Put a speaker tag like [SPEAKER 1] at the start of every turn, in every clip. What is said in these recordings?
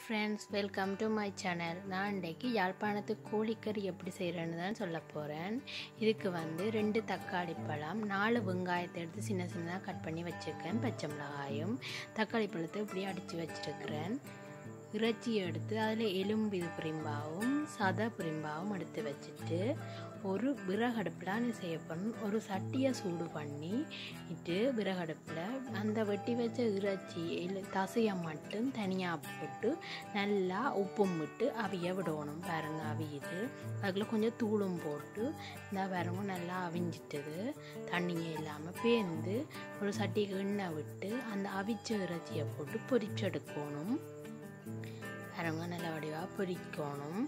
[SPEAKER 1] friends welcome to my channel நான் இன்றைக்கு யாழ்ப்பாணத்து கோழிக்கறி எப்படி செய்கிறேன்னு தான் சொல்ல போகிறேன் இதுக்கு வந்து ரெண்டு தக்காளி பழம் நாலு வெங்காயத்தை எடுத்து சின்ன சின்னதாக கட் பண்ணி வச்சுருக்கேன் பச்சை மிளகாயும் தக்காளி பழத்தை இப்படி அடித்து வச்சுருக்கிறேன் இறைச்சி எடுத்து அதில் எலும்பு இது பிரிம்பாவும் சதை பிரிம்பாவும் எடுத்து வச்சுட்டு ஒரு விறகடுப்பில் நான் செய்ய போகிறேன் ஒரு சட்டியை சூடு பண்ணி இட்டு விறகடுப்பில் அந்த வெட்டி வச்ச இறைச்சி இல்லை தசையை மட்டும் தனியாக போட்டு நல்லா உப்பும் விட்டு அவிய விடணும் பாருங்க அவியுது அதில் கொஞ்சம் தூளும் போட்டு இந்த பாருங்க நல்லா அவிஞ்சிட்டது தண்ணியே இல்லாமல் பேர்ந்து ஒரு சட்டிக்கு எண்ணெய் விட்டு அந்த அவிச்ச இறைச்சியை போட்டு பொரிச்செடுக்கணும் பாருங்க நல்ல வடிவாக பொரிக்கணும்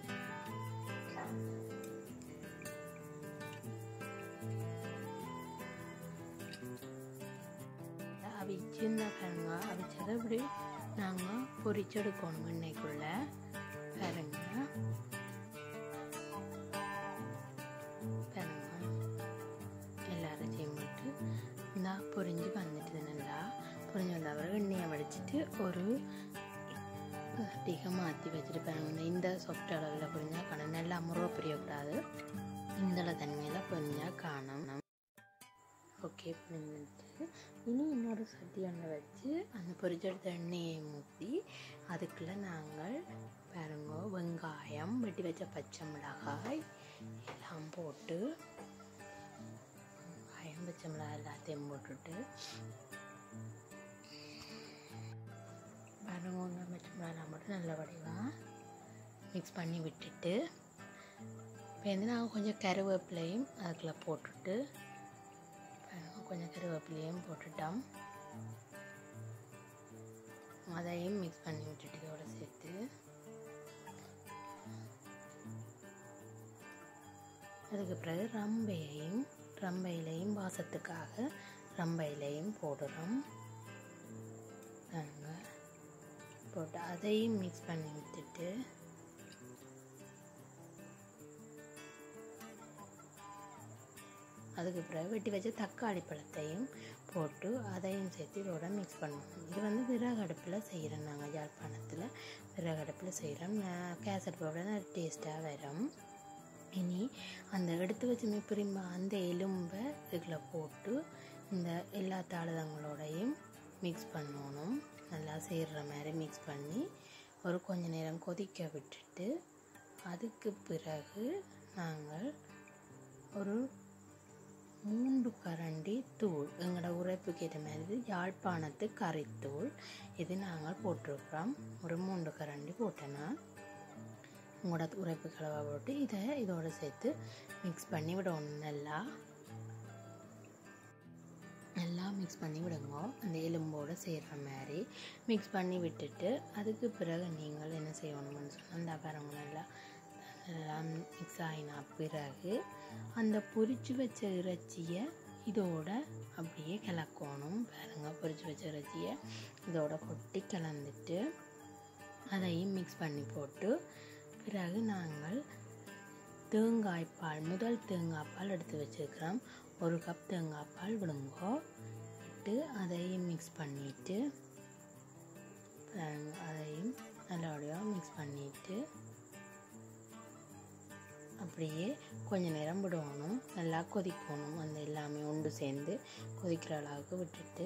[SPEAKER 1] அவிச்சு இந்த பாருங்க அவிச்சதை இப்படி நாங்கள் பொரிச்செடுக்கணும் எண்ணெய்க்குள்ள பாருங்க பாருங்க எல்லாரையும் போட்டு இந்த பொரிஞ்சு வந்துட்டுது நல்லா பொரிஞ்சு வந்த பிறகு எண்ணெயை வடிச்சிட்டு ஒரு அதிகம் மாற்றி வச்சுட்டு பாருங்க இந்த சொஃப்ட் அளவில் பொரிஞ்சால் காணும் நல்லா முருக புரியக்கூடாது இந்த தன்மையில் பொரிஞ்சால் காணும் ஓகே புரிஞ்சுட்டு இனி இன்னொரு சட்டி ஒன்று வச்சு அந்த பொரிச்செடுத்த எண்ணெயை ஊற்றி அதுக்குள்ளே நாங்கள் பாருங்க வெங்காயம் வெட்டி வச்ச பச்சை மிளகாய் எல்லாம் போட்டு வெங்காயம் பச்சை மிளகாய் எல்லாத்தையும் போட்டுட்டு பாருங்க வெங்காயம் பச்சை மிளகாய் மட்டும் நல்ல வடிவாக மிக்ஸ் பண்ணி விட்டுட்டு இப்போ வந்து நாங்கள் கொஞ்சம் கருவேப்பிலையும் அதுக்குள்ளே போட்டுட்டு கொஞ்சம் கருவேப்பிலையும் போட்டுட்டோம் அதையும் மிக்ஸ் பண்ணி விட்டுட்டு இதோட சேர்த்து அதுக்கு பிறகு ரம்பையையும் ரம்பையிலையும் வாசத்துக்காக ரம்பையிலையும் போடுறோம் போட்டு அதையும் மிக்ஸ் பண்ணி விட்டுட்டு அதுக்கு பிறகு வெட்டி வச்ச தக்காளி பழத்தையும் போட்டு அதையும் சேர்த்து இதோட மிக்ஸ் பண்ணுவோம் இது வந்து விறகடுப்பில் செய்கிறோம் நாங்கள் யாழ்ப்பாணத்தில் விறகடுப்பில் செய்கிறோம் கேசட் பவுடர் டேஸ்ட்டாக வரும் இனி அந்த எடுத்து வச்ச பிரிம்ப அந்த எலும்பை இதில் போட்டு இந்த எல்லா தாளதங்களோடையும் மிக்ஸ் பண்ணணும் நல்லா செய்கிற மாதிரி மிக்ஸ் பண்ணி ஒரு கொஞ்ச நேரம் கொதிக்க விட்டுட்டு அதுக்கு பிறகு நாங்கள் ஒரு மூன்று கரண்டி தூள் எங்களோட உரைப்புக்கு ஏற்ற மாதிரி யாழ்ப்பாணத்து கறித்தூள் இது நாங்கள் போட்டிருக்கிறோம் ஒரு மூன்று கரண்டி போட்டேன்னா உங்களோட உரைப்பு கலவை போட்டு இதை இதோடு சேர்த்து மிக்ஸ் பண்ணி விடணும் நல்லா நல்லா மிக்ஸ் பண்ணி விடுங்க அந்த எலும்போடு செய்கிற மாதிரி மிக்ஸ் பண்ணி விட்டுட்டு அதுக்கு பிறகு நீங்கள் என்ன செய்யணும்னு சொன்னால் அந்த பாருங்க நல்லா நல்லா மிக்ஸ் ஆகினா பிறகு அந்த பொரிச்சு வச்ச இறைச்சியை இதோட அப்படியே கிளக்கணும் பாருங்க பொரிச்சு வச்ச இறைச்சியை இதோட கொட்டி கலந்துட்டு அதையும் மிக்ஸ் பண்ணி போட்டு பிறகு நாங்கள் தேங்காய் பால் முதல் தேங்காய் பால் எடுத்து வச்சுருக்கிறோம் ஒரு கப் தேங்காய் பால் விடுங்கோ விட்டு அதையும் மிக்ஸ் பண்ணிவிட்டு அதையும் நல்லபடியாக மிக்ஸ் பண்ணிவிட்டு அப்படியே கொஞ்ச நேரம் விடணும் நல்லா கொதிக்கணும் அந்த எல்லாமே ஒன்று சேர்ந்து கொதிக்கிற அளவுக்கு விட்டுட்டு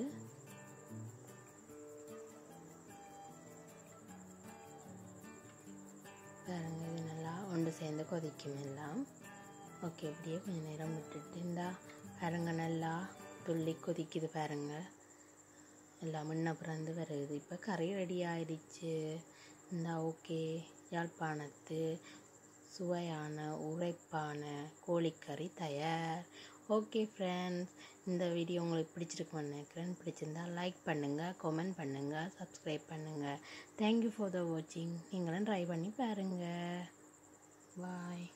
[SPEAKER 1] பாருங்க இது நல்லா ஒன்று சேர்ந்து கொதிக்கும் எல்லாம் ஓகே இப்படியே கொஞ்சம் நேரம் விட்டுட்டு இந்தா பாருங்க நல்லா துள்ளி கொதிக்குது பாருங்க எல்லாம் முன்ன பிறந்து வருது இப்போ கறி ரெடி ஆயிடுச்சு இந்தா ஓகே யாழ்ப்பாணத்து சுவையான உரைப்பான கோழிக்கறி தயார் ஓகே ஃப்ரெண்ட்ஸ் இந்த வீடியோ உங்களுக்கு பிடிச்சிருக்குன்னு நினைக்கிறேன் பிடிச்சிருந்தா லைக் பண்ணுங்கள் கமெண்ட் பண்ணுங்கள் சப்ஸ்கிரைப் பண்ணுங்கள் தேங்க்யூ ஃபார் த வாட்சிங் நீங்களும் ட்ரை பண்ணி பாருங்கள் பாய்